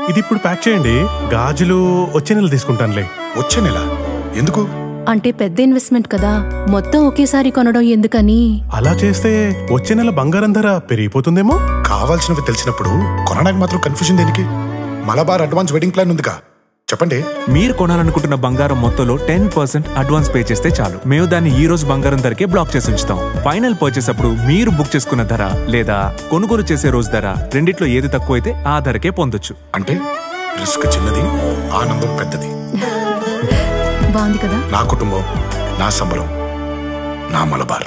ఇది ఇప్పుడు ప్యాక్ చేయండి గాజులు వచ్చే నెల తీసుకుంటానులే వచ్చే నెల ఎందుకు అంటే పెద్ద ఇన్వెస్ట్మెంట్ కదా మొత్తం ఒకేసారి కొనడం ఎందుకని అలా చేస్తే వచ్చే నెల బంగారం ధర పెరిగిపోతుందేమో కావాల్సినవి తెలిసినప్పుడు కొనడానికి మాత్రం కన్ఫ్యూజన్ దేనికి మలబార్ అడ్వాన్స్ వెడ్డింగ్ ప్లాన్ ఉందిగా చెప్పండి మీరు కొనాలనుకుంటున్న బంగారం మొత్తంలో టెన్ పర్సెంట్ అడ్వాన్స్ పే చేస్తే చాలు మేము దాన్ని ఈ రోజు బంగారం ధరకే బ్లాక్ చేసి ఉంచుతాం ఫైనల్ పర్చేస్ అప్పుడు మీరు బుక్ చేసుకున్న ధర లేదా కొనుగోలు చేసే రోజు ధర రెండిట్లో ఏది తక్కువైతే ఆ ధరకే పొందొచ్చు అంటే రిస్క్ చిన్నది ఆనందం పెద్దది బాగుంది కదా నా కుటుంబం నా సంబరం నా మలబార్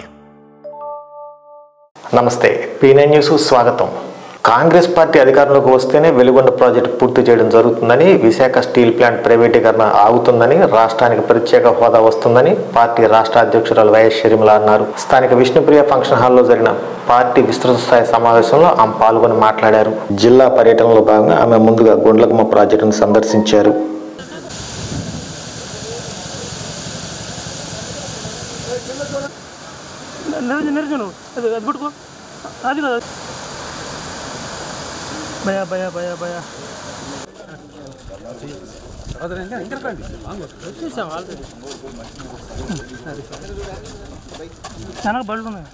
నమస్తే పీనే న్యూస్ స్వాగతం కాంగ్రెస్ పార్టీ అధికారంలోకి వస్తేనే వెలుగొండ ప్రాజెక్టు పూర్తి చేయడం జరుగుతుందని విశాఖ స్టీల్ ప్లాంట్ ప్రైవేటీకరణ ఆగుతుందని రాష్ట్రానికి ప్రత్యేక హోదా వస్తుందని పార్టీ రాష్ట్ర అధ్యక్షురాలు వైఎస్ షర్మిల అన్నారు స్థానిక విష్ణుప్రియ ఫంక్షన్ హాల్లో జరిగిన పార్టీ విస్తృత స్థాయి సమావేశంలో ఆమె పాల్గొని మాట్లాడారు జిల్లా పర్యటనలో భాగంగా ఆమె ముందుగా గుండ్లకమ్మ ప్రాజెక్టును సందర్శించారు నిరజన నిరజను అది అది పట్టుకో అది కదా భయ భయ భయ భయ చూసాం ఆల్రెడీ చాలా బళ్ళు ఉన్నాయి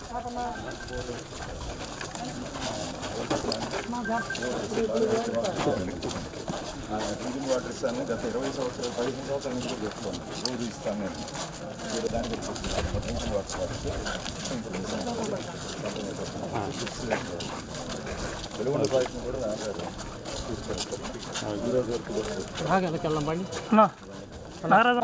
బాగా వెనకెళ్ళాం బండి అన్నా నారాజా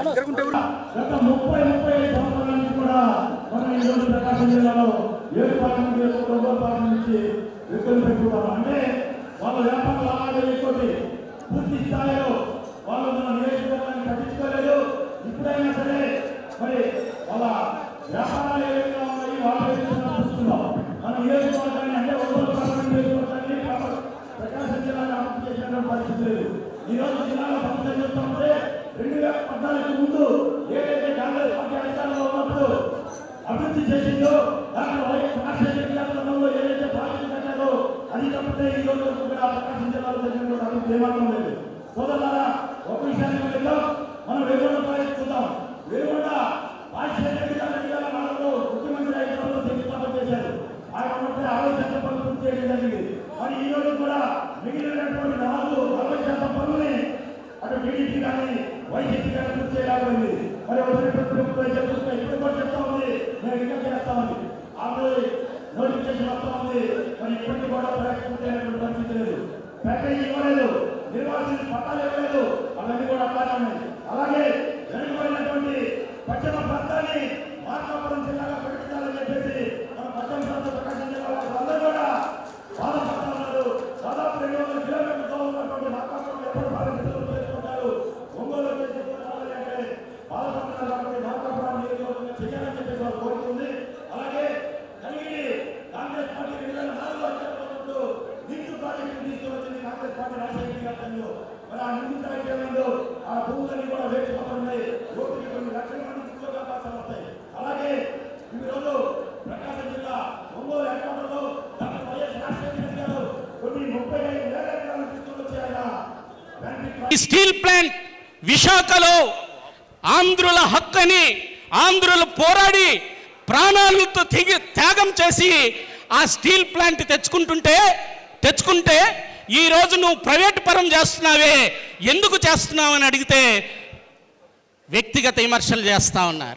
అంటే వాళ్ళ వ్యాపార లావాదేవీతోటి పూర్తి స్థాయిలో వాళ్ళు మన నియోజకవర్గాన్ని పట్టించుకోలేదు ఇప్పుడైనా సరే మరి వాళ్ళ వ్యాపారాలు ఏ విధంగా ఉన్నాయి వాళ్ళ విధంగా చూస్తున్నాం మన నియోజకవర్గాన్ని అంటే ఒంగోలు పార్లమెంట్ నియోజకవర్గాన్ని ప్రప- ప్రకాశం జిల్లాగా అభివృద్ధి చేసినటువంటి పరిస్థితి లేదు ఈ రోజు జిల్లాలో సమస్య చూస్తుంటే రెండు వేల పద్నాలుగు ముందు ఏదైతే కాంగ్రెస్ పార్టీ అధికారంలో ఉన్నప్పుడు అభివృద్ధి చేసిందో దాంట్లో వైఎస్ రాజశేఖర రెడ్డి గారి కాలంలో ఏదైతే ప్రాజెక్టు కట్టారో అది తప్పితే ఈ రోజు వరకు కూడా ప్రకాశం జిల్లాలో జరిగినటువంటి అభివృద్ధి ఏమాత్రం లేదు సోదరులారా ఒక విషయాన్ని వెళ్దాం మనం వెలుగొండ ప్రాజెక్టు చూద్దాం వెలుగొండ రాజశేఖర రెడ్డి గారి రెడ్డి గారి కాలంలో ముఖ్యమంత్రి అయినప్పుడు శంకుస్థాపన చేశారు ఆయన ఉన్నప్పుడే అరవై శాతం పనులు పూర్తి చేయడం జరిగింది మరి ఈ రోజు కూడా మిగిలినటువంటి నాలుగు అరవై శాతం పనులని అటు టీడీపీ కానీ వైసీపీ కానీ పూర్తి చేయలేకపోయింది మరి వచ్చినటువంటి ప్రభుత్వం చెప్తుంటే ఇప్పుడు కూడా చెప్తా ఉంది మేము ఇంకా చేస్తామని ఆల్రెడీ నోటిఫికేషన్ వస్తా ఉంది మరి ఇప్పటికీ కూడా ప్రాజెక్ట్ పూర్తి అయినటువంటి పరిస్థితి లేదు ప్యాకేజీ ఇవ్వలేదు నిర్వాసిన పట్టాలు ఇవ్వలేదు అవన్నీ కూడా అట్లానే ఉన్నాయి అలాగే వెనుకబడినటువంటి పశ్చిమ ప్రాంతాన్ని మార్కాపురం జిల్లాగా ప్రకటించాలని చెప్పేసి మన పశ్చిమ ప్రాంత ప్రకాశం జిల్లా వాళ్ళందరూ కూడా బాధపడతా ఉన్నారు దాదాపు రెండు వందల కిలోమీటర్ల ఉన్నటువంటి మార్కాపురం ఎప్పుడు ప్రారంభించారు చేసుకుంటారు ఒంగోలు వచ్చేసి కోరాలి అంటే బాధపడుతున్నారు కాబట్టి మార్కాపురం నియోజకవర్గంగా చేయాలని చెప్పేసి వాళ్ళు కోరుతుంది అలాగే కలిగి కాంగ్రెస్ పార్టీ రెండు వేల నాలుగులో అధికారంలో నిండు ప్రాజెక్టు తీసుకువచ్చింది కాంగ్రెస్ పార్టీ రాజశేఖర గారి టైంలో మరి ఆ నిండు ప్రాజెక్టులో ఆ భూములన్నీ కూడా వేచిపోతున్నాయి యువతకి కొన్ని లక్షల మంది ఉద్యోగ అవకాశాలు వస్తాయి అలాగే ఈ రోజు ప్రకాశం జిల్లా ఒంగోలు ఎకరాలలో డాక్టర్ వైఎస్ రాజశేఖర రెడ్డి గారు కొన్ని ముప్పై ఐదు వేల ఎకరాలు తీసుకుని ఆయన ఈ స్టీల్ ప్లాంట్ విశాఖలో ఆంధ్రుల హక్కని ఆంధ్రులు పోరాడి ప్రాణాలతో తెగి త్యాగం చేసి ఆ స్టీల్ ప్లాంట్ తెచ్చుకుంటుంటే తెచ్చుకుంటే ఈ రోజు నువ్వు ప్రైవేట్ పరం చేస్తున్నావే ఎందుకు చేస్తున్నావు అని అడిగితే వ్యక్తిగత విమర్శలు చేస్తా ఉన్నారు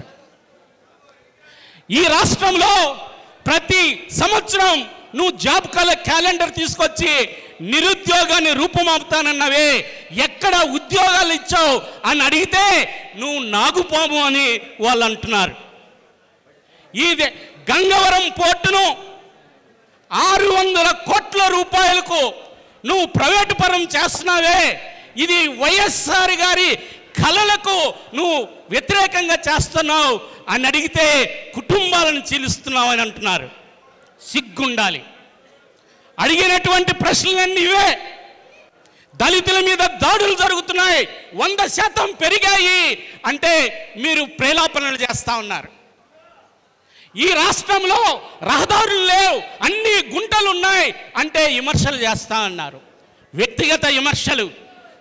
ఈ రాష్ట్రంలో ప్రతి సంవత్సరం నువ్వు జాబ్ కాల క్యాలెండర్ తీసుకొచ్చి నిరుద్యోగాన్ని రూపుమాపుతానన్నవే ఎక్కడ ఉద్యోగాలు ఇచ్చావు అని అడిగితే నువ్వు నాగుపాము అని వాళ్ళు అంటున్నారు ఇది గంగవరం పోర్టును ఆరు వందల కోట్ల రూపాయలకు నువ్వు ప్రైవేటు పరం చేస్తున్నావే ఇది వైఎస్ఆర్ గారి కళలకు నువ్వు వ్యతిరేకంగా చేస్తున్నావు అని అడిగితే కుటుంబాలను చీలుస్తున్నావు అని అంటున్నారు సిగ్గుండాలి అడిగినటువంటి ప్రశ్నలన్నీ ఇవే దళితుల మీద దాడులు జరుగుతున్నాయి వంద శాతం పెరిగాయి అంటే మీరు ప్రేలాపనలు చేస్తా ఉన్నారు ఈ రాష్ట్రంలో రహదారులు లేవు అన్ని గుంటలు ఉన్నాయి అంటే విమర్శలు చేస్తా ఉన్నారు వ్యక్తిగత విమర్శలు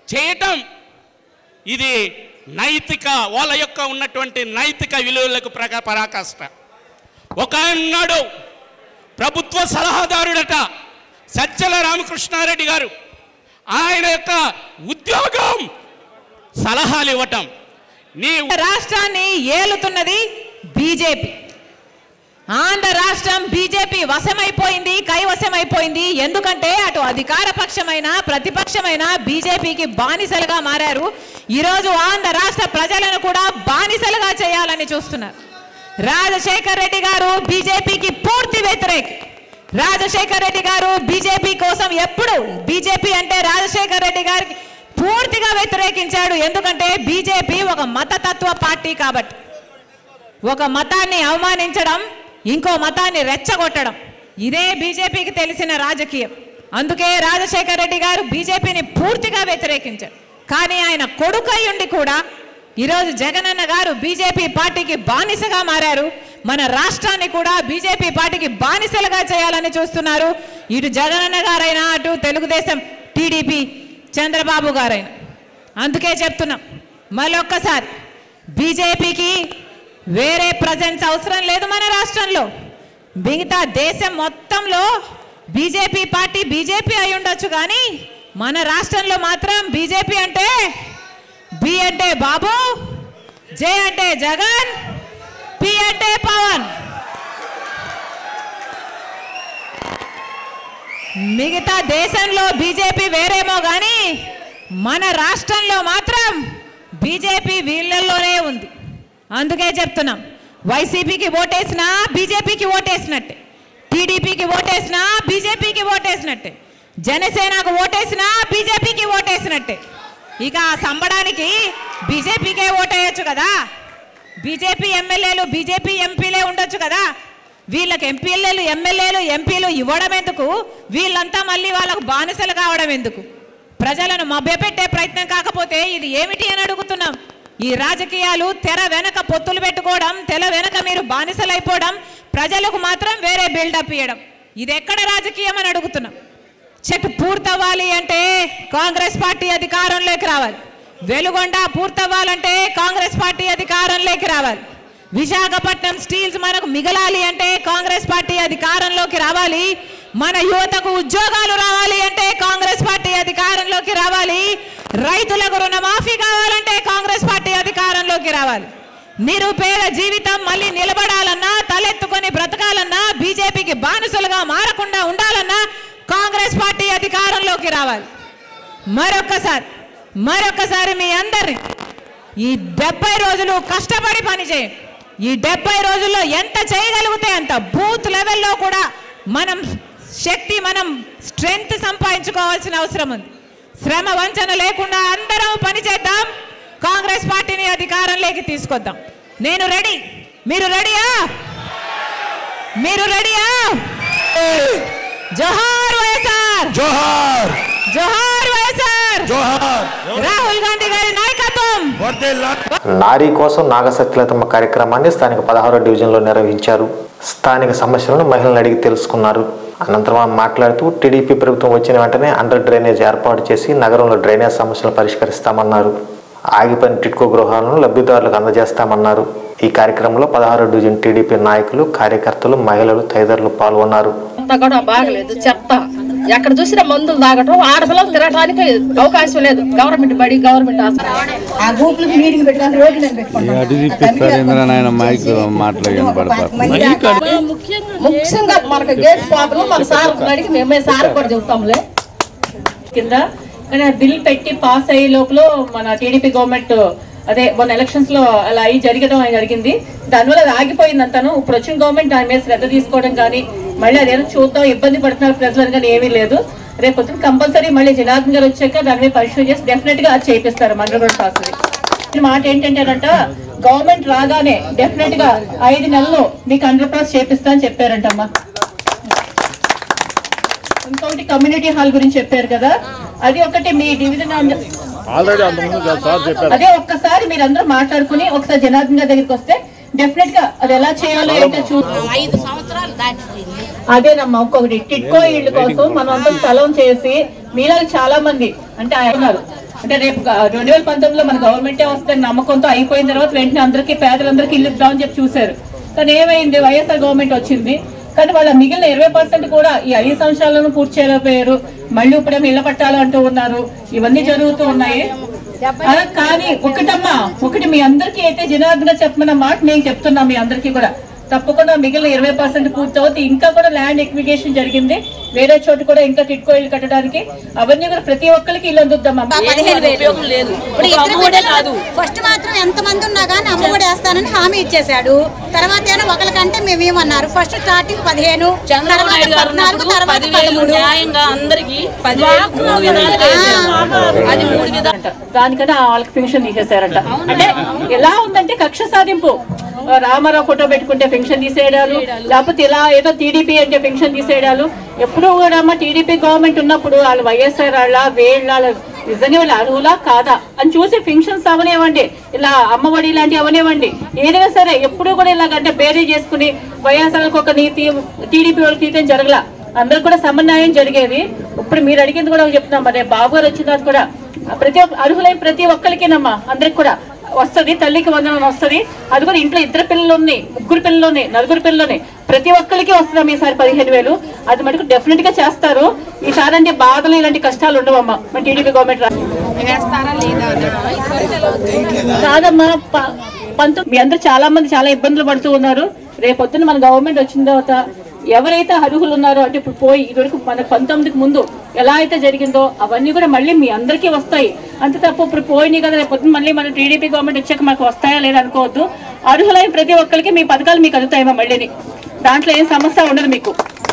చేయటం ఇది నైతిక వాళ్ళ యొక్క ఉన్నటువంటి నైతిక విలువలకు ప్రకా పరాకాష్ట ఒక నాడు ప్రభుత్వ సలహాదారుడట సజ్జల రామకృష్ణారెడ్డి గారు ఆయన యొక్క ఉద్యోగం సలహాలు ఇవ్వటం నీ రాష్ట్రాన్ని ఏలుతున్నది బీజేపీ ఆంధ్ర రాష్ట్రం బీజేపీ వశమైపోయింది కైవశమైపోయింది ఎందుకంటే అటు అధికార పక్షమైన ప్రతిపక్షమైన బీజేపీకి బానిసలుగా మారారు ఈరోజు ఆంధ్ర రాష్ట్ర ప్రజలను కూడా బానిసలుగా చేయాలని చూస్తున్నారు రాజశేఖర్ రెడ్డి గారు బీజేపీకి పూర్తి వ్యతిరేకి రాజశేఖర్ రెడ్డి గారు బీజేపీ కోసం ఎప్పుడు బీజేపీ అంటే రాజశేఖర్ రెడ్డి గారికి పూర్తిగా వ్యతిరేకించాడు ఎందుకంటే బీజేపీ ఒక మతతత్వ పార్టీ కాబట్టి ఒక మతాన్ని అవమానించడం ఇంకో మతాన్ని రెచ్చగొట్టడం ఇదే బీజేపీకి తెలిసిన రాజకీయం అందుకే రాజశేఖర్ రెడ్డి గారు బీజేపీని పూర్తిగా వ్యతిరేకించారు కానీ ఆయన కొడుకై ఉండి కూడా ఈరోజు జగనన్న గారు బీజేపీ పార్టీకి బానిసగా మారారు మన రాష్ట్రాన్ని కూడా బీజేపీ పార్టీకి బానిసలుగా చేయాలని చూస్తున్నారు ఇటు జగనన్న గారైనా అటు తెలుగుదేశం టీడీపీ చంద్రబాబు గారైనా అందుకే చెప్తున్నాం మళ్ళొక్కసారి బీజేపీకి వేరే ప్రజెన్స్ అవసరం లేదు మన రాష్ట్రంలో మిగతా దేశం మొత్తంలో బీజేపీ పార్టీ బీజేపీ అయి ఉండొచ్చు కానీ మన రాష్ట్రంలో మాత్రం బీజేపీ అంటే బి అంటే బాబు జే అంటే జగన్ పి అంటే పవన్ మిగతా దేశంలో బీజేపీ వేరేమో కానీ మన రాష్ట్రంలో మాత్రం బీజేపీ వీళ్ళల్లోనే ఉంది అందుకే చెప్తున్నాం వైసీపీకి ఓటేసినా బీజేపీకి ఓటేసినట్టే టీడీపీకి ఓటేసినా బీజేపీకి ఓటేసినట్టే జనసేనకు ఓటేసినా బీజేపీకి ఓటేసినట్టే ఇక ఆ సంబడానికి బీజేపీకే ఓటేయచ్చు కదా బీజేపీ ఎమ్మెల్యేలు బీజేపీ ఎంపీలే ఉండొచ్చు కదా వీళ్ళకి ఎంపీలు ఎమ్మెల్యేలు ఎంపీలు ఇవ్వడం ఎందుకు వీళ్ళంతా మళ్ళీ వాళ్ళకు బానిసలు కావడం ఎందుకు ప్రజలను మభ్యపెట్టే ప్రయత్నం కాకపోతే ఇది ఏమిటి అని అడుగుతున్నాం ఈ రాజకీయాలు తెర వెనక పొత్తులు పెట్టుకోవడం తెర వెనక మీరు బానిసలైపోవడం ప్రజలకు మాత్రం వేరే బిల్డప్ ఇవ్వడం ఇది ఎక్కడ రాజకీయం అని అడుగుతున్నాం చెక్ పూర్తవ్వాలి అంటే కాంగ్రెస్ పార్టీ అధికారంలోకి రావాలి వెలుగొండ పూర్తవ్వాలంటే కాంగ్రెస్ పార్టీ అధికారంలోకి రావాలి విశాఖపట్నం స్టీల్స్ మనకు మిగలాలి అంటే కాంగ్రెస్ పార్టీ అధికారంలోకి రావాలి మన యువతకు ఉద్యోగాలు రావాలి అంటే కాంగ్రెస్ పార్టీ అధికారంలోకి రావాలి రైతులకు రుణమాఫీ కావాలంటే కాంగ్రెస్ పార్టీ అధికారంలోకి రావాలి నిరుపేద జీవితం మళ్ళీ నిలబడాలన్నా తలెత్తుకొని బ్రతకాలన్నా బీజేపీకి బానిసలుగా మారకుండా ఉండాలన్నా కాంగ్రెస్ పార్టీ అధికారంలోకి రావాలి మరొక్కసారి మరొక్కసారి మీ అందరిని ఈ డెబ్బై రోజులు కష్టపడి పని చేయండి ఈ డెబ్బై రోజుల్లో ఎంత చేయగలిగితే అంత బూత్ లెవెల్లో కూడా మనం శక్తి మనం స్ట్రెంగ్త్ సంపాదించుకోవాల్సిన అవసరం ఉంది శ్రమ వంచన లేకుండా అందరం పని చేద్దాం కాంగ్రెస్ పార్టీని అధికారంలోకి తీసుకొద్దాం నేను రెడీ మీరు రెడీయా మీరు రెడీయా జోహార్ వైఎస్ఆర్ జోహార్ జోహార్ వైఎస్ఆర్ జోహార్ రాహుల్ గాంధీ గారి నాయకత్వం నారీ కోసం నాగసత్యలతమ్మ కార్యక్రమాన్ని స్థానిక పదహారో డివిజన్లో నిర్వహించారు స్థానిక సమస్యలను మహిళలను అడిగి తెలుసుకున్నారు అనంతరం ఆమె మాట్లాడుతూ టీడీపీ ప్రభుత్వం వచ్చిన వెంటనే అండర్ డ్రైనేజ్ ఏర్పాటు చేసి నగరంలో డ్రైనేజ్ సమస్యలను పరిష్కరిస్తామన్నారు ఆగిపోయిన టిట్కో గృహాలను లబ్ధిదారులకు అందజేస్తామన్నారు ఈ కార్యక్రమంలో పదహారో డివిజన్ టీడీపీ నాయకులు కార్యకర్తలు మహిళలు తదితరులు పాల్గొన్నారు అంతా కూడా బాగలేదు చెత్త ఎక్కడ చూసినా మందులు తాగటం ఆడపిల్లలు తిరగటానికి అవకాశం లేదు గవర్నమెంట్ బడి గవర్నమెంట్ ఆ గ్రూపులకు మీటింగ్ పెట్టుకొని రోజు నేను నాయన మైక్ మాటలు వినపడతారు ముఖ్యంగా మనకు గేట్ ప్రాబ్లం మన సార్ అడిగి మేమే సార్ కూడా చెబుతాంలే కింద కానీ ఆ బిల్ పెట్టి పాస్ అయ్యే లోపల మన టీడీపీ గవర్నమెంట్ అదే మొన్న ఎలక్షన్స్ లో అలా అయ్యి జరగడం అనేది జరిగింది దానివల్ల అది ఆగిపోయింది అంతాను ఇప్పుడు వచ్చిన గవర్నమెంట్ దాని మీద శ్రద్ధ తీసుకోవడం కానీ మళ్ళీ అదేదో చూద్దాం ఇబ్బంది పడుతున్నారు ప్రజలను కానీ ఏమీ లేదు రేపు పొద్దున కంపల్సరీ మళ్ళీ జనార్దన్ గారు వచ్చాక దాని మీద పరిశీలన చేసి డెఫినెట్ గా అది చేపిస్తారు మండల రోడ్ పాస్ మాట ఏంటంటేనంట గవర్నమెంట్ రాగానే డెఫినెట్ గా ఐదు నెలలు మీకు హండ్రెడ్ పర్సెంట్ చేపిస్తా అని చెప్పారంటమ్మా ఇంకొకటి కమ్యూనిటీ హాల్ గురించి చెప్పారు కదా అది ఒకటి మీ డివిజన్ ఆల్రెడీ అంతకుముందు సార్ చెప్పారు అదే ఒక్కసారి మీరందరూ మాట్లాడుకుని ఒకసారి జనార్దన్ గారి దగ్గరికి వస్తే డెఫినెట్ గా అది ఎలా చేయాలో ఏంటో చూ ఐదు సంవత్సరాలు దాటిపోయింది అదేనమ్మా ఇంకొకటి టిట్కో ఇళ్ళ కోసం మనం అంతా స్థలం చేసి మీలో చాలా మంది అంటే ఆయన ఉన్నారు అంటే రేపు రెండు వేల పంతొమ్మిదిలో మన గవర్నమెంటే వస్తుందని నమ్మకంతో అయిపోయిన తర్వాత వెంటనే అందరికీ పేదలందరికీ ఇల్లు ఇద్దామని చెప్పి చూశారు కానీ ఏమైంది వైఎస్ఆర్ గవర్నమెంట్ వచ్చింది కానీ వాళ్ళ మిగిలిన ఇరవై పర్సెంట్ కూడా ఈ ఐదు సంవత్సరాలను పూర్తి చేయలేకపోయారు మళ్ళీ ఇప్పుడేమో ఇళ్ల పట్టాలు అంటూ ఉన్నారు ఇవన్నీ జరుగుతూ ఉన్నాయి ఆ, కానీ ఒకటమ్మా ఒకటి మీ అందరికీ అయితే జనార్దన చెప్పమన్న మాట నేను చెప్తున్నా మీ అందరికీ కూడా తప్పకుండా మిగిలిన ఇరవై పర్సెంట్ పూర్తవుతుంది ఇంకా కూడా ల్యాండ్ ఎక్విగేషన్ జరిగింది వేరే చోటు కూడా ఇంకా టిట్కో ఇల్లు కట్టడానికి అవన్నీ కూడా ప్రతి ఒక్కరికి ఇల్లు అందుద్దామా పదిహేను వేలు ఇప్పుడు ఇద్దరు బిడ్డలు ఫస్ట్ మాత్రం ఎంత మంది ఉన్నా కానీ అమ్మఒడి వేస్తానని హామీ ఇచ్చేశాడు తర్వాత ఏమో ఒకరికంటే మేమేమన్నారు ఫస్ట్ స్టార్టింగ్ పదిహేను చంద్రబాబు తర్వాత నాయుడు గారు పద్నాలుగు ఉన్నప్పుడు తర్వాత పదివేలు పదమూడు న్యాయంగా అందరికి పదివేలు మూడు విధాలుగా వేశారు. అది మూడు విధాలు దానికన్నా వాళ్ళకి పెన్షన్ తీసేశారంట అంటే ఎలా ఉందంటే కక్ష సాధింపు రామారావు ఫోటో పెట్టుకుంటే పెన్షన్ తీసేయడాలు లేకపోతే ఇలా ఏదో టీడీపీ అంటే పెన్షన్ తీసేయడాలు ఎప్పుడు కూడా అమ్మ టీడీపీ గవర్నమెంట్ ఉన్నప్పుడు వాళ్ళు వైఎస్ఆర్ వాళ్ళ వేళ్ళ నిజంగా వీళ్ళు అర్హులా కాదా అని చూసి పెన్షన్స్ అవనివ్వండి ఇలా అమ్మఒడి లాంటివి అవనివ్వండి ఏదైనా సరే ఎప్పుడు కూడా ఇలాగంటే బేరీ చేసుకుని వైఎస్ఆర్కి ఒక నీతి టీడీపీ వాళ్ళకి నీతి ఏం జరగలా అందరికి కూడా సమన్వయం జరిగేది ఇప్పుడు మీరు అడిగింది కూడా చెప్తున్నాం మరి బాబు గారు వచ్చిన తర్వాత కూడా ప్రతి ఒక్క అర్హులైన ప్రతి ఒక్కరికేనమ్మా అందరికి కూడా వస్తది తల్లికి వందనం వస్తది అది కూడా ఇంట్లో ఇద్దరు పిల్లలు ఉన్నాయి ముగ్గురు పిల్లలు ఉన్నాయి నలుగురు పిల్లలు ఉన్నాయి ప్రతి ఒక్కరికి వస్తుందమ్మా ఈసారి పదిహేను వేలు అది మటుకు డెఫినెట్ గా చేస్తారు ఈసారి అంటే బాధలు ఇలాంటి కష్టాలు ఉండవమ్మా మన టీడీపీ గవర్నమెంట్ రా- కాదమ్మా ప- పంతొమ్మిది మీ అందరూ చాలా మంది చాలా ఇబ్బందులు పడుతూ ఉన్నారు రేపొద్దున మన గవర్నమెంట్ వచ్చిన తర్వాత ఎవరైతే అర్హులు ఉన్నారో అంటే ఇప్పుడు పోయి ఇదివరకు మన పంతొమ్మిదికి ముందు ఎలా అయితే జరిగిందో అవన్నీ కూడా మళ్ళీ మీ అందరికీ వస్తాయి అంతే తప్ప ఇప్పుడు పోయినాయి కదా రేపొద్దున మళ్ళీ మన టీడీపీ గవర్నమెంట్ వచ్చాక మనకు వస్తాయా లేదా అనుకోవద్దు అర్హులైన ప్రతి ఒక్కరికి మీ పథకాలు మీకు అందుతాయమ్మా మళ్ళీని దాంట్లో ఏం సమస్య ఉండదు మీకు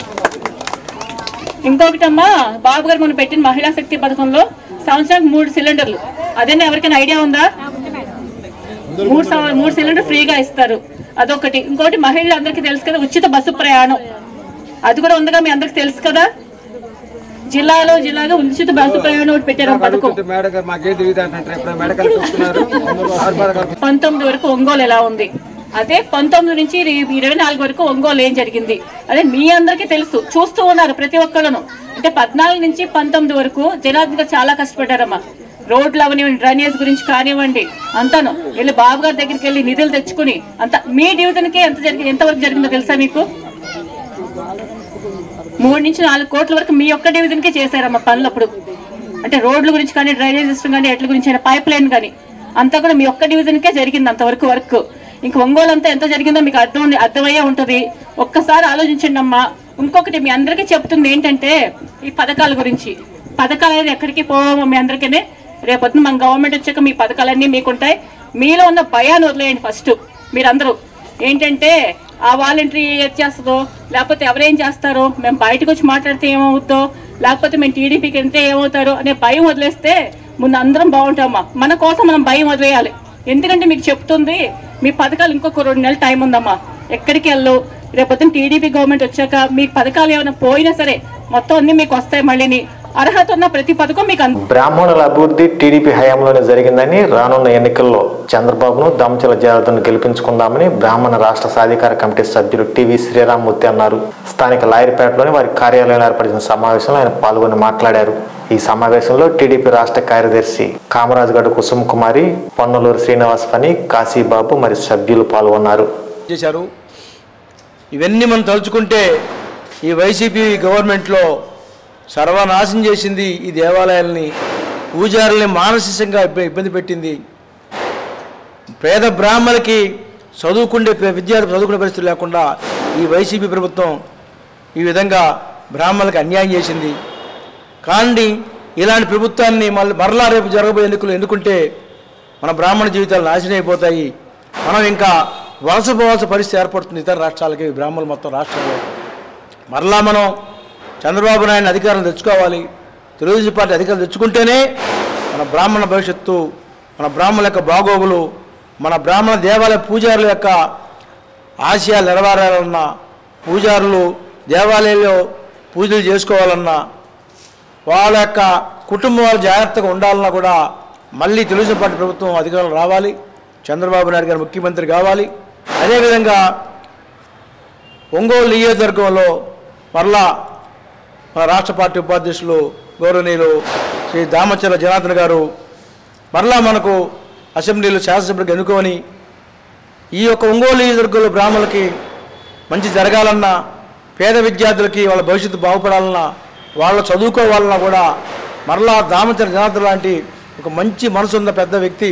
ఇంకొకటమ్మా బాబు గారు మనం పెట్టిన మహిళా శక్తి పథకంలో సంవత్సరానికి మూడు సిలిండర్లు అదేనా ఎవరికైనా ఐడియా ఉందా మూడు సం- మూడు సిలిండర్ ఫ్రీగా ఇస్తారు అదొకటి ఇంకోటి మహిళలు అందరికీ తెలుసు కదా ఉచిత బస్సు ప్రయాణం అది కూడా ఉందిగా మీ అందరికి తెలుసు కదా జిల్లాలో జిల్లాలో ఉచిత బస్సు ప్రయాణం ఒకటి పెట్టారు ఆ పథకం పంతొమ్మిది వరకు ఒంగోలు ఎలా ఉంది అదే పంతొమ్మిది నుంచి ఇర- ఇరవై నాలుగు వరకు ఒంగోలు ఏం జరిగింది అదే మీ అందరికీ తెలుసు చూస్తూ ఉన్నారు ప్రతి ఒక్కళ్ళను అంటే పద్నాలుగు నుంచి పంతొమ్మిది వరకు జనార్దన్ గారు చాలా కష్టపడ్డారమ్మా రోడ్లు అవనివ్వండి డ్రైనేజ్ గురించి కానివ్వండి అంతాను వెళ్ళి బాబు గారి దగ్గరికి వెళ్ళి నిధులు తెచ్చుకుని అంత మీ డివిజన్కి ఎంత జరిగి ఎంతవరకు జరిగిందో తెలుసా మీకు మూడు నుంచి నాలుగు కోట్ల వరకు మీ ఒక్క డివిజన్కే చేశారమ్మా పనులు అప్పుడు అంటే రోడ్ల గురించి కానీ డ్రైనేజ్ సిస్టమ్ కానీ ఎట్ల గురించి అయినా పైప్ లైన్ కానీ అంతా కూడా మీ ఒక్క డివిజన్కే జరిగింది అంతవరకు వర్క్ ఇంక ఒంగోలు అంతా ఎంత జరిగిందో మీకు అర్థం అర్థమయ్యే ఉంటది ఒక్కసారి ఆలోచించండి అమ్మా ఇంకొకటి మీ అందరికీ చెప్తుంది ఏంటంటే ఈ పథకాల గురించి పథకాలు అనేది ఎక్కడికి పోవము మీ అందరికీ రేపొద్దున మన గవర్నమెంట్ వచ్చాక మీ పథకాలన్నీ మీకుంటాయి మీలో ఉన్న భయాన్ని వదిలేయండి ఫస్ట్ మీరందరూ ఏంటంటే ఆ వాలంటరీ ఏది చేస్తుందో లేకపోతే ఎవరేం చేస్తారో మేము బయటకు వచ్చి మాట్లాడితే ఏమవుద్దో లేకపోతే మేము టీడీపీకి వెళ్తే ఏమవుతారో అనే భయం వదిలేస్తే ముందు అందరం బాగుంటామా మన కోసం మనం భయం వదిలేయాలి ఎందుకంటే మీకు చెప్తుంది మీ పథకాలు ఇంకొక రెండు నెలలు టైం ఉందమ్మా ఎక్కడికి వెళ్ళు రేపొద్దున టీడీపీ గవర్నమెంట్ వచ్చాక మీ పథకాలు ఏమైనా పోయినా సరే మొత్తం అన్ని మీకు వస్తాయి మళ్ళీని అర్హత ఉన్న ప్రతి పథకం మీకు అంద బ్రాహ్మణుల అభివృద్ధి టీడీపీ హయాంలోనే జరిగిందని రానున్న ఎన్నికల్లో చంద్రబాబును దమచల జాగ్రత్తను గెలిపించుకుందామని బ్రాహ్మణ రాష్ట్ర సాధికార కమిటీ సభ్యులు టివి శ్రీరామ్మూర్తి అన్నారు స్థానిక లాయర్పేటలోని వారి కార్యాలయంలో ఏర్పడిన సమావేశంలో ఆయన పాల్గొని మాట్లాడారు ఈ సమావేశంలో టీడీపీ రాష్ట్ర కార్యదర్శి కామరాజుగడ్డ కుసుమ్ కుమారి పొన్నలూరు శ్రీనివాస్ పని కాశీబాబు మరి సభ్యులు పాల్గొన్నారు చేశారు ఇవన్నీ మనం తలుచుకుంటే ఈ వైసీపీ గవర్నమెంట్లో సర్వనాశనం చేసింది ఈ దేవాలయాల్ని పూజారుల్ని మానసికంగా ఇబ్బ- ఇబ్బంది పెట్టింది పేద బ్రాహ్మణులకి చదువుకుండే పే- విద్యార్థులు చదువుకునే పరిస్థితి లేకుండా ఈ వైసీపీ ప్రభుత్వం ఈ విధంగా బ్రాహ్మణులకు అన్యాయం చేసింది కానీ ఇలాంటి ప్రభుత్వాన్ని మళ్ళీ మరలా రేపు జరగబోయే ఎన్నికలు ఎన్నుకుంటే మన బ్రాహ్మణ జీవితాలు నాశనం అయిపోతాయి మనం ఇంకా వలస పోవాల్సిన పరిస్థితి ఏర్పడుతుంది ఇతర రాష్ట్రాలకి బ్రాహ్మణులు మొత్తం రాష్ట్రంలో మరలా మనం చంద్రబాబు నాయుడు అధికారం తెచ్చుకోవాలి తెలుగుదేశం పార్టీ అధికారం తెచ్చుకుంటేనే మన బ్రాహ్మణ భవిష్యత్తు మన బ్రాహ్మణుల యొక్క బాగోగులు మన బ్రాహ్మణ దేవాలయ పూజారుల యొక్క ఆశయాలు నెరవేరాలన్నా పూజారులు దేవాలయంలో పూజలు చేసుకోవాలన్నా వాళ్ళ యొక్క కుటుంబం వాళ్ళు జాగ్రత్తగా ఉండాలన్నా కూడా మళ్ళీ తెలుగుదేశం పార్టీ ప్రభుత్వం అధికారం రావాలి చంద్రబాబు నాయుడు గారు ముఖ్యమంత్రి కావాలి అదేవిధంగా ఒంగోలు నియోజకవర్గంలో మరలా మన రాష్ట్ర పార్టీ ఉపాధ్యక్షులు గౌరవనీయులు శ్రీ దామచర్ల జనార్దన్ గారు మరలా మనకు అసెంబ్లీలో శాసనసభ్యుడికి ఎన్నుకొని ఈ యొక్క ఒంగోలు నియోజకవర్గంలో బ్రాహ్మణులకి మంచి జరగాలన్నా పేద విద్యార్థులకి వాళ్ళ భవిష్యత్తు బాగుపడాలన్నా వాళ్ళు చదువుకోవాలన్నా కూడా మరలా దామచర జనార్దన్ లాంటి ఒక మంచి మనసు ఉన్న పెద్ద వ్యక్తి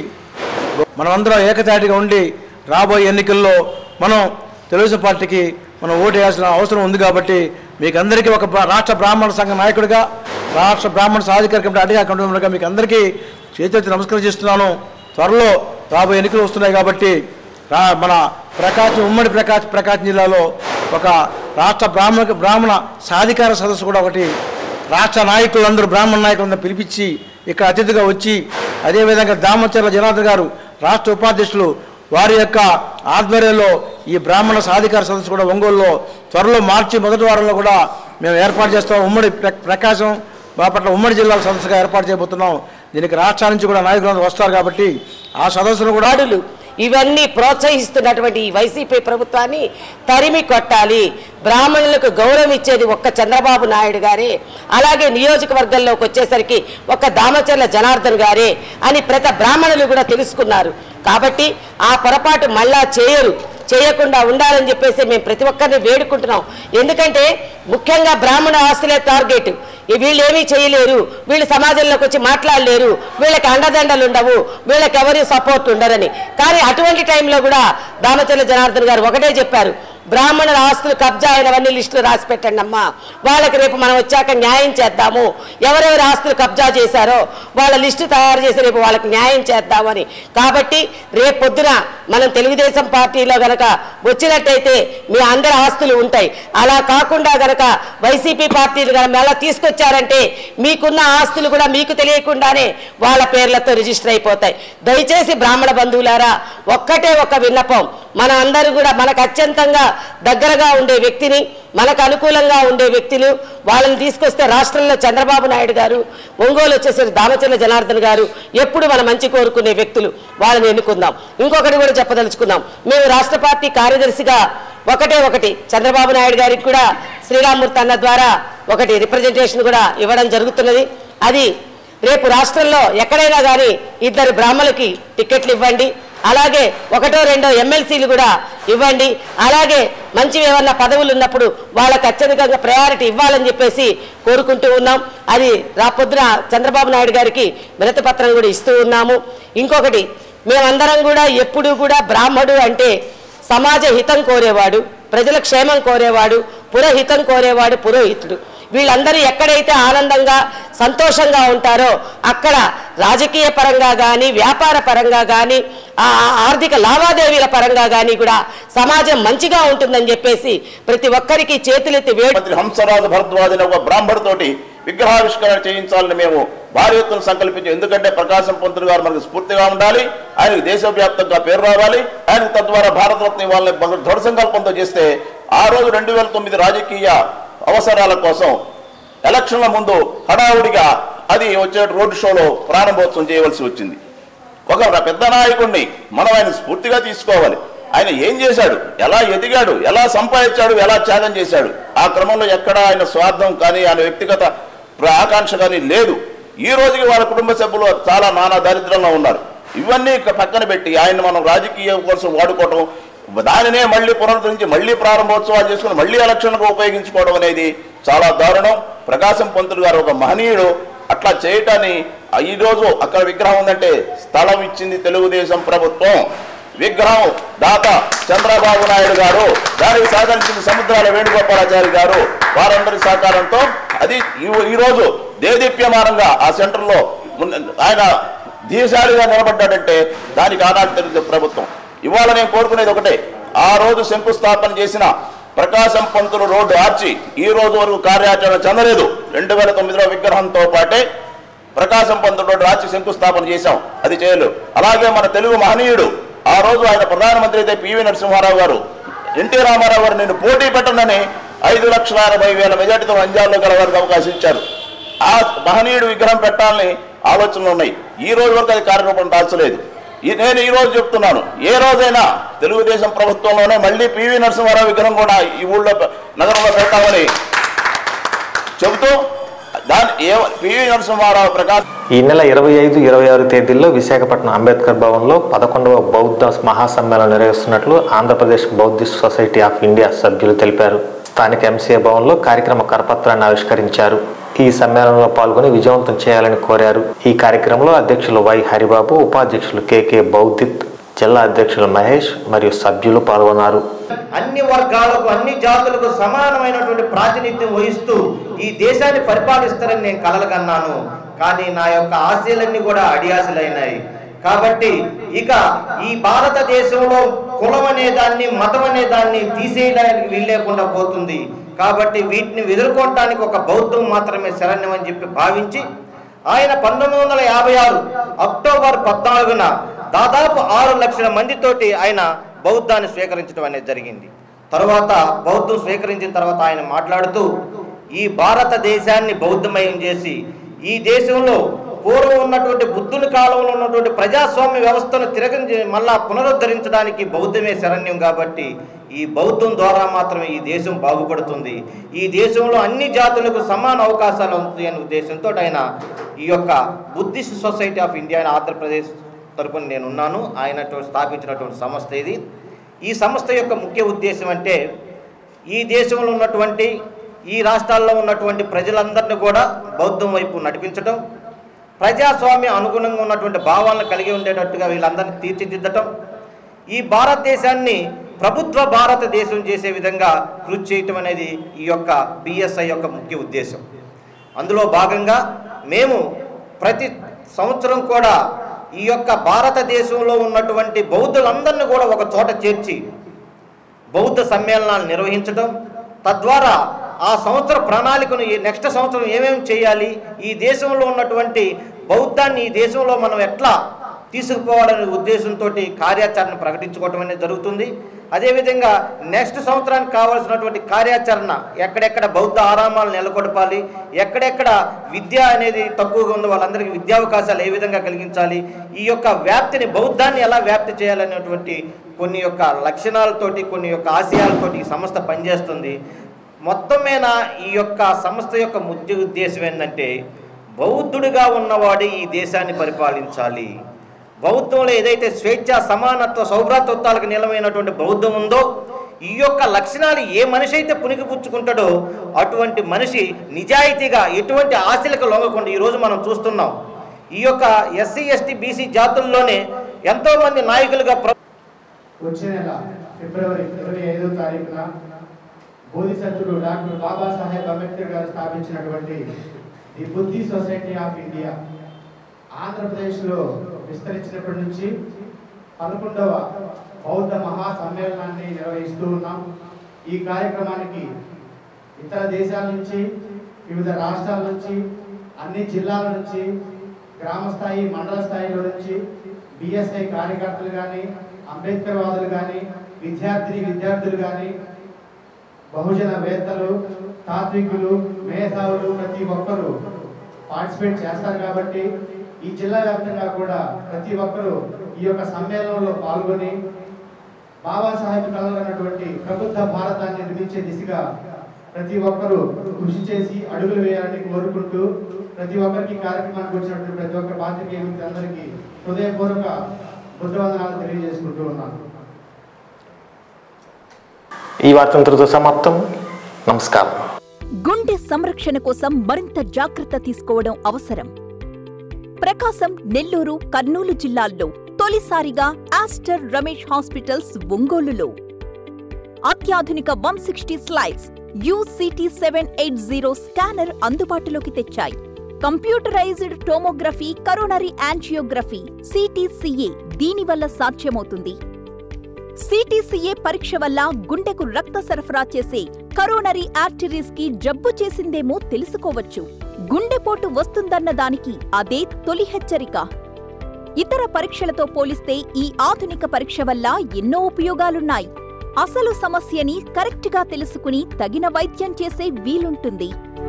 మనమందరం ఏకతాటిగా ఉండి రాబోయే ఎన్నికల్లో మనం తెలుగుదేశం పార్టీకి మనం ఓటు వేయాల్సిన అవసరం ఉంది కాబట్టి మీకు అందరికీ ఒక బ్రా- రాష్ట్ర బ్రాహ్మణ సంఘ నాయకుడిగా రాష్ట్ర బ్రాహ్మణ సాధికార కమిటీ అడిగా కమిటీగా మీకు అందరికీ చేతులెత్తి నమస్కారం చేస్తున్నాను త్వరలో రాబోయే ఎన్నికలు వస్తున్నాయి కాబట్టి రా మన ప్రకాశం ఉమ్మడి ప్రకాశం ప్రకాశం జిల్లాలో ఒక రాష్ట్ర బ్రాహ్మణ బ్రాహ్మణ సాధికార సదస్సు కూడా ఒకటి రాష్ట్ర నాయకులందరూ బ్రాహ్మణ నాయకులందరూ పిలిపించి ఇక్కడ అతిథిగా వచ్చి అదేవిధంగా దామచర్ల జనార్దన్ గారు రాష్ట్ర ఉపాధ్యక్షులు వారి యొక్క ఆధ్వర్యంలో ఈ బ్రాహ్మణ సాధికార సదస్సు కూడా ఒంగోలులో త్వరలో మార్చి మొదటి వారంలో కూడా మేము ఏర్పాటు చేస్తాం ఉమ్మడి ప్ర- ప్రకాశం బాపట్ల ఉమ్మడి జిల్లాల సదస్సుగా ఏర్పాటు చేయబోతున్నాం దీనికి రాష్ట్రాల నుంచి కూడా నాయకులందరూ వస్తారు కాబట్టి ఆ సదస్సును కూడా ఇవన్నీ ప్రోత్సహిస్తున్నటువంటి ఈ వైసీపీ ప్రభుత్వాన్ని తరిమి కొట్టాలి బ్రాహ్మణులకు గౌరవం ఇచ్చేది ఒక్క చంద్రబాబు నాయుడు గారే అలాగే నియోజకవర్గంలోకి వచ్చేసరికి ఒక్క దామచర్ల జనార్దన్ గారే అని ప్రతి బ్రాహ్మణులు కూడా తెలుసుకున్నారు కాబట్టి ఆ పొరపాటు మళ్ళా చేయరు చేయకుండా ఉండాలని చెప్పేసి మేము ప్రతి ఒక్కరిని వేడుకుంటున్నాం ఎందుకంటే ముఖ్యంగా బ్రాహ్మణ ఆస్తులే టార్గెట్ ఈ వీళ్ళు ఏమీ చేయలేరు వీళ్ళు సమాజంలోకి వచ్చి మాట్లాడలేరు వీళ్ళకి అండదండలు ఉండవు వీళ్ళకి ఎవరి సపోర్ట్ ఉండరని కానీ అటువంటి టైంలో కూడా దామచర్ల జనార్దన్ గారు ఒకటే చెప్పారు బ్రాహ్మణుల ఆస్తులు కబ్జా అయినవన్నీ లిస్టులు రాసి పెట్టండి అమ్మా వాళ్ళకి రేపు మనం వచ్చాక న్యాయం చేద్దాము ఎవరెవరి ఆస్తులు కబ్జా చేశారో వాళ్ళ లిస్టు తయారు చేసి రేపు వాళ్ళకి న్యాయం చేద్దామని కాబట్టి రేపు పొద్దున మనం తెలుగుదేశం పార్టీలో గనక వచ్చినట్టయితే మీ అందరి ఆస్తులు ఉంటాయి అలా కాకుండా గనక వైసీపీ పార్టీలు గనక మెల్ల తీసుకొచ్చారంటే మీకున్న ఆస్తులు కూడా మీకు తెలియకుండానే వాళ్ళ పేర్లతో రిజిస్టర్ అయిపోతాయి దయచేసి బ్రాహ్మణ బంధువులారా ఒక్కటే ఒక విన్నపం మన అందరూ కూడా మనకు అత్యంతంగా దగ్గరగా ఉండే వ్యక్తిని మనకు అనుకూలంగా ఉండే వ్యక్తులు వాళ్ళని తీసుకొస్తే రాష్ట్రంలో చంద్రబాబు నాయుడు గారు ఒంగోలు వచ్చేసరికి దామచర్ల జనార్దన్ గారు ఎప్పుడు మన మంచి కోరుకునే వ్యక్తులు వాళ్ళని ఎన్నుకుందాం ఇంకొకటి కూడా చెప్పదలుచుకుందాం మేము రాష్ట్ర పార్టీ కార్యదర్శిగా ఒకటే ఒకటి చంద్రబాబు నాయుడు గారికి కూడా శ్రీరామూర్తి అన్న ద్వారా ఒకటి రిప్రజెంటేషన్ కూడా ఇవ్వడం జరుగుతున్నది అది రేపు రాష్ట్రంలో ఎక్కడైనా కానీ ఇద్దరు బ్రాహ్మణులకి టికెట్లు ఇవ్వండి అలాగే ఒకటో రెండో ఎమ్మెల్సీలు కూడా ఇవ్వండి అలాగే మంచి ఏమన్నా పదవులు ఉన్నప్పుడు వాళ్ళకి అత్యధికంగా ప్రయారిటీ ఇవ్వాలని చెప్పేసి కోరుకుంటూ ఉన్నాం అది రాపొద్దున చంద్రబాబు నాయుడు గారికి వినతి పత్రం కూడా ఇస్తూ ఉన్నాము ఇంకొకటి మేమందరం కూడా ఎప్పుడూ కూడా బ్రాహ్మడు అంటే సమాజ హితం కోరేవాడు ప్రజల క్షేమం కోరేవాడు పురహితం కోరేవాడు పురోహితుడు వీళ్ళందరూ ఎక్కడైతే ఆనందంగా సంతోషంగా ఉంటారో అక్కడ రాజకీయ పరంగా కానీ వ్యాపార పరంగా కానీ ఆ ఆర్థిక లావాదేవీల పరంగా కానీ కూడా సమాజం మంచిగా ఉంటుందని చెప్పేసి ప్రతి ఒక్కరికి చేతులెత్తి వేడు మంత్రి హంసరాజు భరద్వాజ్ అనే ఒక బ్రాహ్మడితోటి విగ్రహావిష్కరణ చేయించాలని మేము భారీ ఎత్తున సంకల్పించాం ఎందుకంటే ప్రకాశం పంతులు గారు మనకు స్ఫూర్తిగా ఉండాలి ఆయనకు దేశవ్యాప్తంగా పేరు రావాలి ఆయనకు తద్వారా భారతరత్న ఇవ్వాలని బహు దృఢ సంకల్పంతో చేస్తే ఆ రోజు రెండు వేల తొమ్మిది రాజకీయ అవసరాల కోసం ఎలక్షన్ల ముందు హడావుడిగా అది వచ్చే రోడ్డు షోలో ప్రారంభోత్సవం చేయవలసి వచ్చింది ఒక పెద్ద నాయకుడిని మనం ఆయన స్ఫూర్తిగా తీసుకోవాలి ఆయన ఏం చేశాడు ఎలా ఎదిగాడు ఎలా సంపాదించాడు ఎలా త్యాగం చేశాడు ఆ క్రమంలో ఎక్కడ ఆయన స్వార్థం కానీ ఆయన వ్యక్తిగత ప్ర- ఆకాంక్ష కానీ లేదు ఈ రోజుకి వాళ్ళ కుటుంబ సభ్యులు చాలా నానా దారిద్రంలో ఉన్నారు ఇవన్నీ ఇక పక్కన పెట్టి ఆయన మనం రాజకీయం కోసం వాడుకోవటం దానినే మళ్ళీ పునరుద్ధరించి మళ్ళీ ప్రారంభోత్సవాలు చేసుకుని మళ్ళీ ఎలక్షన్లకు ఉపయోగించుకోవడం అనేది చాలా దారుణం ప్రకాశం పంతులు గారు ఒక మహనీయుడు అట్లా చేయటాన్ని ఆ ఈ రోజు అక్కడ విగ్రహం ఉందంటే స్థలం ఇచ్చింది తెలుగుదేశం ప్రభుత్వం విగ్రహం దాత చంద్రబాబు నాయుడు గారు దానికి సహకరించింది సముద్రాల వేణుగోపాలాచారి గారు వారందరి సహకారంతో అది ఈ- ఈ రోజు దేదీప్యమానంగా ఆ సెంటర్లో ఉన్న- ఆయన ధీశాలిగా నిలబడ్డాడంటే దానికి ఆనాడు తెలుగు ప్రభుత్వం ఇవాళ నేను కోరుకునేది ఒకటే ఆ రోజు శంకుస్థాపన చేసిన ప్రకాశం పంతులు రోడ్డు ఆర్చి ఈ రోజు వరకు కార్యాచరణ చెందలేదు రెండు వేల తొమ్మిదిలో విగ్రహంతో పాటే ప్రకాశం పంతులు రోడ్డు ఆర్చి శంకుస్థాపన చేశాం అది చేయలేదు అలాగే మన తెలుగు మహనీయుడు ఆ రోజు ఆయన ప్రధానమంత్రి అయితే పివి నరసింహారావు గారు ఎన్టీ రామారావు గారు నేను పోటీ పెట్టనని ఐదు లక్షల అరవై వేల మెజార్టీతో అంజాల్లో గల వారికి అవకాశం ఇచ్చారు ఆ మహనీయుడు విగ్రహం పెట్టాలని ఆలోచనలు ఉన్నాయి ఈ రోజు వరకు అది కార్యరూపం దాల్చలేదు ఈ నేను ఈ రోజు చెప్తున్నాను ఏ రోజైనా తెలుగుదేశం ప్రభుత్వంలోనే మళ్ళీ పివి నరసింహారావు విగ్రహం కూడా ఈ ఊళ్ళో నగరంలో పెట్టామని చెబుతూ దాని ఏ పివి నరసింహారావు ప్రకాశం ఈ నెల ఇరవై ఐదు ఇరవై ఆరు తేదీల్లో విశాఖపట్నం అంబేద్కర్ భవన్లో పదకొండవ బౌద్ధ మహాసమ్మేళనం నిర్వహిస్తున్నట్లు Andhra Pradesh Buddhist society of India సభ్యులు తెలిపారు స్థానిక ఎంసీఏ భవన్లో కార్యక్రమ కరపత్రాన్ని ఆవిష్కరించారు ఈ సమ్మేళనంలో పాల్గొని విజయవంతం చేయాలని కోరారు ఈ కార్యక్రమంలో అధ్యక్షులు వై హరిబాబు ఉపాధ్యక్షులు కెకే బౌద్ధిత్ జిల్లా అధ్యక్షులు మహేష్ మరియు సభ్యులు పాల్గొన్నారు అన్ని వర్గాలకు అన్ని జాతులకు సమానమైనటువంటి ప్రాతినిధ్యం వహిస్తూ ఈ దేశాన్ని పరిపాలిస్తారని నేను కలలుగన్నాను కానీ నా యొక్క ఆశయాలన్నీ కూడా అడియాసలైనాయి కాబట్టి ఇక ఈ భారతదేశంలో కులం అనే దాన్ని మతం అనే దాన్ని తీసేయడానికి వీల్లేకుండా పోతుంది కాబట్టి వీటిని ఎదుర్కొనడానికి ఒక బౌద్ధం మాత్రమే శరణ్యం అని చెప్పి భావించి ఆయన పంతొమ్మిది వందల యాభై ఆరు అక్టోబర్ పద్నాలుగున దాదాపు ఆరు లక్షల మందితోటి ఆయన బౌద్ధాన్ని స్వీకరించడం అనేది జరిగింది తర్వాత బౌద్ధం స్వీకరించిన తర్వాత ఆయన మాట్లాడుతూ ఈ భారతదేశాన్ని బౌద్ధమయం చేసి ఈ దేశంలో పూర్వం ఉన్నటువంటి బుద్ధుని కాలంలో ఉన్నటువంటి ప్రజాస్వామ్య వ్యవస్థను తిరగ మళ్ళా పునరుద్ధరించడానికి బౌద్ధమే శరణ్యం కాబట్టి ఈ బౌద్ధం ద్వారా మాత్రమే ఈ దేశం బాగుపడుతుంది ఈ దేశంలో అన్ని జాతులకు సమాన అవకాశాలు ఉంటాయి అనే ఉద్దేశంతో ఆయన ఈ యొక్క బుద్ధిస్ట్ సొసైటీ ఆఫ్ ఇండియా అని ఆంధ్రప్రదేశ్ తరపున నేను ఉన్నాను ఆయన స్థాపించినటువంటి సంస్థ ఇది ఈ సంస్థ యొక్క ముఖ్య ఉద్దేశం అంటే ఈ దేశంలో ఉన్నటువంటి ఈ రాష్ట్రాల్లో ఉన్నటువంటి ప్రజలందరినీ కూడా బౌద్ధం వైపు నడిపించడం ప్రజాస్వామ్య అనుగుణంగా ఉన్నటువంటి భావాలను కలిగి ఉండేటట్టుగా వీళ్ళందరినీ తీర్చిదిద్దటం ఈ భారతదేశాన్ని ప్రభుత్వ భారతదేశం చేసే విధంగా కృషి చేయటం అనేది ఈ యొక్క బిఎస్ఐ యొక్క ముఖ్య ఉద్దేశం అందులో భాగంగా మేము ప్రతి సంవత్సరం కూడా ఈ యొక్క భారతదేశంలో ఉన్నటువంటి బౌద్ధులందరినీ కూడా ఒక చోట చేర్చి బౌద్ధ సమ్మేళనాలు నిర్వహించడం తద్వారా ఆ సంవత్సర ప్రణాళికను ఈ నెక్స్ట్ సంవత్సరం ఏమేమి చేయాలి ఈ దేశంలో ఉన్నటువంటి బౌద్ధాన్ని ఈ దేశంలో మనం ఎట్లా తీసుకుపోవాలనే ఉద్దేశంతో కార్యాచరణ ప్రకటించుకోవటం అనేది జరుగుతుంది అదేవిధంగా నెక్స్ట్ సంవత్సరానికి కావాల్సినటువంటి కార్యాచరణ ఎక్కడెక్కడ బౌద్ధ ఆరామాలు నెలకొల్పాలి ఎక్కడెక్కడ విద్య అనేది తక్కువగా ఉందో వాళ్ళందరికీ విద్యావకాశాలు ఏ విధంగా కలిగించాలి ఈ యొక్క వ్యాప్తిని బౌద్ధాన్ని ఎలా వ్యాప్తి చేయాలనేటువంటి కొన్ని యొక్క లక్షణాలతోటి కొన్ని యొక్క ఆశయాలతోటి ఈ సంస్థ పనిచేస్తుంది మొత్తం మీద ఈ యొక్క సంస్థ యొక్క ముఖ్య ఉద్దేశం ఏంటంటే బౌద్ధుడిగా ఉన్నవాడు ఈ దేశాన్ని పరిపాలించాలి బౌద్ధంలో ఏదైతే స్వేచ్ఛ సమానత్వ సౌభ్రాతత్వాలకు నిలమైనటువంటి బౌద్ధం ఉందో ఈ యొక్క లక్షణాలు ఏ మనిషి అయితే పుణికిపుచ్చుకుంటాడో అటువంటి మనిషి నిజాయితీగా ఎటువంటి ఆశలకు లొంగకుండా ఈరోజు మనం చూస్తున్నాం ఈ యొక్క ఎస్సీ ఎస్టీ బీసీ జాతుల్లోనే ఎంతోమంది నాయకులుగా ప్ర వచ్చే నెల ఫిబ్రవరి ఇరవై ఐదో తారీఖున బోధిసత్వుడు డాక్టర్ బాబాసాహెబ్ అంబేద్కర్ గారు స్థాపించినటువంటి ది బుద్ధి సొసైటీ ఆఫ్ ఇండియా ఆంధ్రప్రదేశ్లో విస్తరించినప్పటి నుంచి పదకొండవ బౌద్ధ మహా సమ్మేళనాన్ని నిర్వహిస్తూ ఉన్నాం ఈ కార్యక్రమానికి ఇతర దేశాల నుంచి వివిధ రాష్ట్రాల నుంచి అన్ని జిల్లాల నుంచి గ్రామ స్థాయి మండల స్థాయిలో నుంచి బిఎస్ఐ కార్యకర్తలు కానీ అంబేద్కర్ వాదులు కానీ విద్యార్థిని విద్యార్థులు కానీ బహుజన వేత్తలు తాత్వికులు మేధావులు ప్రతి ఒక్కరూ పార్టిసిపేట్ చేస్తారు కాబట్టి ఈ జిల్లా వ్యాప్తంగా కూడా ప్రతి ఒక్కరూ ఈ యొక్క సమ్మేళనంలో పాల్గొని బాబాసాహెబ్ కలగనటువంటి ప్రబుద్ధ భారతాన్ని నిర్మించే దిశగా ప్రతి ఒక్కరూ కృషి చేసి అడుగులు వేయాలని కోరుకుంటూ ప్రతి ఒక్కరికి కార్యక్రమానికి వచ్చినటువంటి ప్రతి ఒక్క పాత్రికేయ అందరికీ హృదయపూర్వక బుద్ధవందనాలు తెలియజేసుకుంటూ ఉన్నాను ఈ వార్తంతో సమాప్తం నమస్కారం గుండె సంరక్షణ కోసం మరింత జాగ్రత్త తీసుకోవడం అవసరం ప్రకాశం నెల్లూరు కర్నూలు జిల్లాల్లో తొలిసారిగా ఆస్టర్ రమేష్ హాస్పిటల్స్ ఒంగోలులో అత్యాధునిక వన్ సిక్స్టీ స్లైడ్స్ యూసిటీ సెవెన్ ఎయిట్ జీరో స్కానర్ అందుబాటులోకి తెచ్చాయి computerised tomography coronary angiography CTCA దీనివల్ల సాధ్యమవుతుంది సిటీసీఏ పరీక్ష వల్ల గుండెకు రక్త సరఫరా చేసే కరోనరీ ఆర్టరీస్ కి జబ్బు చేసిందేమో తెలుసుకోవచ్చు గుండెపోటు వస్తుందన్న దానికి అదే తొలి హెచ్చరిక ఇతర పరీక్షలతో పోలిస్తే ఈ ఆధునిక పరీక్ష వల్ల ఎన్నో ఉపయోగాలున్నాయి అసలు సమస్యని కరెక్ట్గా తెలుసుకుని తగిన వైద్యం చేసే వీలుంటుంది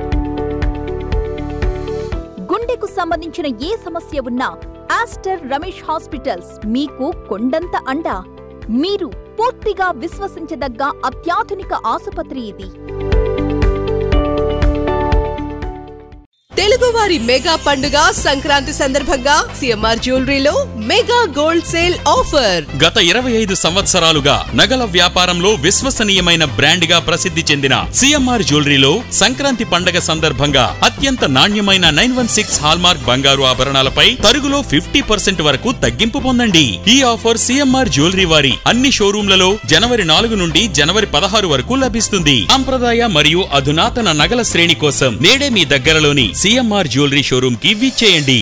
గుండెకు సంబంధించిన ఏ సమస్య ఉన్నా ఆస్టర్ రమేష్ హాస్పిటల్స్ మీకు కొండంత అండా మీరు పూర్తిగా విశ్వసించదగ్గ అత్యాధునిక ఆసుపత్రి ఇది తెలుగువారి మెగా పండుగ సంక్రాంతి సందర్భంగా సిఎంఆర్ జ్యువెలరీలో మెగా గోల్డ్ సేల్ ఆఫర్ గత ఇరవై ఐదు సంవత్సరాలుగా నగల వ్యాపారంలో విశ్వసనీయమైన బ్రాండ్ గా ప్రసిద్ధి చెందిన సిఎంఆర్ జ్యువెలరీలో సంక్రాంతి పండగ సందర్భంగా అత్యంత నాణ్యమైన నైన్ వన్ సిక్స్ హాల్మార్క్ బంగారు ఆభరణాలపై తరుగులో ఫిఫ్టీ పర్సెంట్ వరకు తగ్గింపు పొందండి ఈ ఆఫర్ సిఎంఆర్ జ్యువెలరీ వారి అన్ని షోరూంలలో జనవరి నాలుగు నుండి జనవరి పదహారు వరకు లభిస్తుంది సంప్రదాయ మరియు అధునాతన నగల శ్రేణి కోసం నేడే మీ దగ్గరలోని సిఎంఆర్ జ్యువెలరీ షోరూమ్ కి విచ్చేయండి